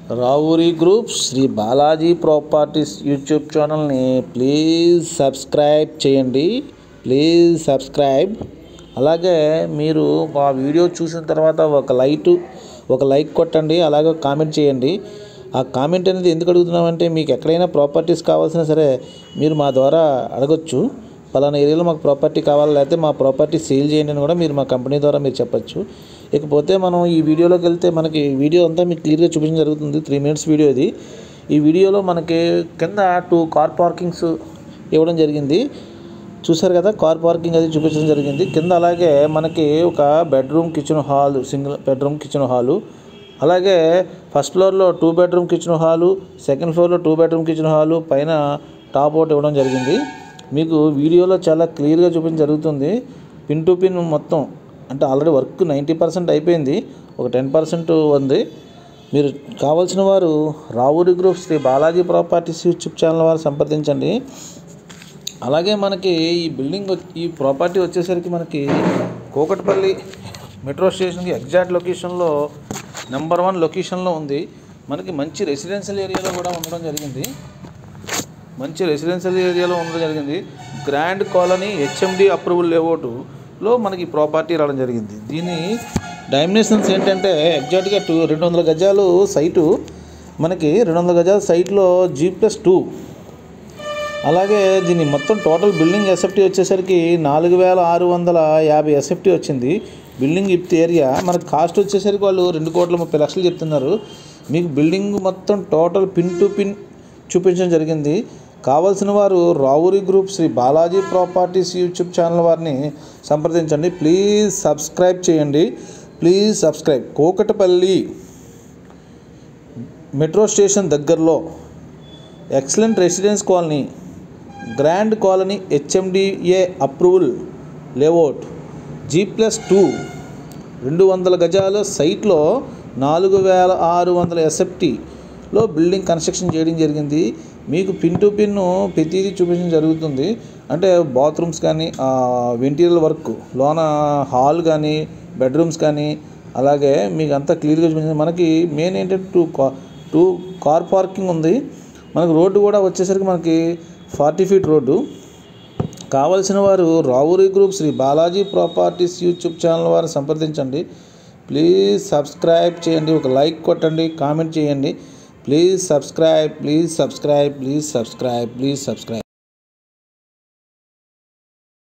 Ravuri group Shri Balaji properties YouTube ఛానల్ని please subscribe చేయండి please subscribe అలాగే మీరు మా వీడియో చూసిన తర్వాత ఒక లైట్ ఒక లైక్ కొట్టండి అలాగే కామెంట్ చేయండి ఆ కామెంట్ అనేది ఎందుకు అడుగుతున్నామంటే మీకు ఎక్కడైనా ప్రాపర్టీస్ కావాల్సినా సరే మీరు మా ద్వారా అడగొచ్చు పలానా ఏరియాలో మాకు ప్రాపర్టీ కావాలి లేకపోతే మా ప్రాపర్టీ సేల్ చేయండి అని కూడా మీరు మా కంపెనీ ద్వారా మీరు చెప్పొచ్చు ఇకపోతే మనం ఈ వీడియోలోకి వెళ్తే మనకి వీడియో అంతా మీకు క్లియర్గా చూపించడం జరుగుతుంది త్రీ మినిట్స్ వీడియో ఇది ఈ వీడియోలో మనకి కింద టూ కార్ పార్కింగ్స్ ఇవ్వడం జరిగింది చూసారు కదా కార్ పార్కింగ్ అది చూపించడం జరిగింది కింద అలాగే మనకి ఒక bedroom kitchen hall single bedroom kitchen hall అలాగే ఫస్ట్ ఫ్లోర్లో two bedroom kitchen hall second ఫ్లోర్లో టూ బెడ్రూమ్ కిచెన్ హాలు పైన టాప్ అవుట్ ఇవ్వడం జరిగింది మీకు వీడియోలో చాలా క్లియర్గా చూపించడం జరుగుతుంది పిన్ టు పిన్ మొత్తం అంటే ఆల్రెడీ వర్క్ నైంటీ పర్సెంట్ అయిపోయింది ఒక టెన్ పర్సెంట్ ఉంది మీరు కావాల్సిన వారు Raavuri group Shri Balaji properties YouTube channel వారు సంప్రదించండి అలాగే మనకి ఈ బిల్డింగ్ వచ్- ఈ ప్రాపర్టీ వచ్చేసరికి మనకి కోకట్పల్లి మెట్రో స్టేషన్కి ఎగ్జాక్ట్ లొకేషన్లో నెంబర్ వన్ లొకేషన్లో ఉంది మనకి మంచి రెసిడెన్షియల్ ఏరియాలో కూడా ఉండడం జరిగింది మంచి రెసిడెన్షియల్ ఏరియాలో ఉండడం జరిగింది గ్రాండ్ కాలనీ హెచ్ఎండి అప్రూవల్ లేఅవుట్లో మనకి ప్రాపర్టీ రావడం జరిగింది దీని డైమెన్షన్స్ ఏంటంటే ఎగ్జాక్ట్గా టూ రెండు వందల గజాలు సైటు మనకి రెండు వందల గజాల సైట్లో జీ ప్లస్ టూ అలాగే దీని మొత్తం టోటల్ బిల్డింగ్ ఎస్ఎఫ్టీ వచ్చేసరికి నాలుగు వేల ఆరు వందల యాభై ఎస్ఎఫ్టీ వచ్చింది బిల్డింగ్ ఇప్త ఏరియా మనకు కాస్ట్ వచ్చేసరికి వాళ్ళు రెండు కోట్ల ముప్పై లక్షలు చెప్తున్నారు మీకు బిల్డింగ్ మొత్తం టోటల్ పిన్ టు పిన్ చూపించడం జరిగింది కావాల్సిన వారు Raavuri group Shri Balaji properties YouTube channel వారిని సంప్రదించండి ప్లీజ్ సబ్స్క్రైబ్ చేయండి please subscribe Kukatpally metro station దగ్గరలో excellent residence colony grand colony HMDA approval layout G plus two రెండు వందల గజాల సైట్లో నాలుగు వేల ఆరు వందల ఎస్ఎఫ్టీలో బిల్డింగ్ కన్స్ట్రక్షన్ చేయడం జరిగింది మీకు పిన్ టు పిన్ ప్రతిదీ చూపించడం జరుగుతుంది అంటే బాత్రూమ్స్ కానీ వెంటీరియల్ వర్క్ లోన హాల్ కానీ బెడ్రూమ్స్ కానీ అలాగే మీకు అంతా క్లియర్గా చూపించింది మనకి మెయిన్ ఏంటంటే టూ కా టూ కార్ పార్కింగ్ ఉంది మనకు రోడ్డు కూడా వచ్చేసరికి మనకి ఫార్టీ ఫీట్ రోడ్డు కావలసిన వారు Raavuri group Shri Balaji properties YouTube channel వారిని సంప్రదించండి ప్లీజ్ సబ్స్క్రైబ్ చేయండి ఒక లైక్ కొట్టండి కామెంట్ చేయండి please subscribe please subscribe please subscribe please subscribe